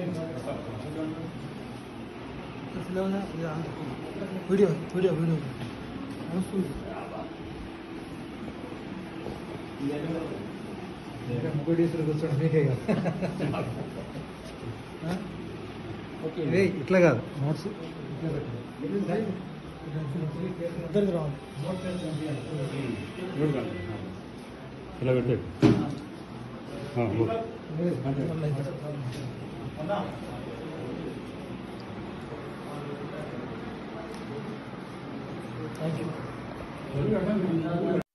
video video video ముగ్గురు కూర్చోండి మీకే ఓకే ఇట్లా కాదు నోట్స్ ఇట్లా పెట్టండి ఇద్దరికి రావాలి ఇలా పెట్టే థ్యాంక్ యూ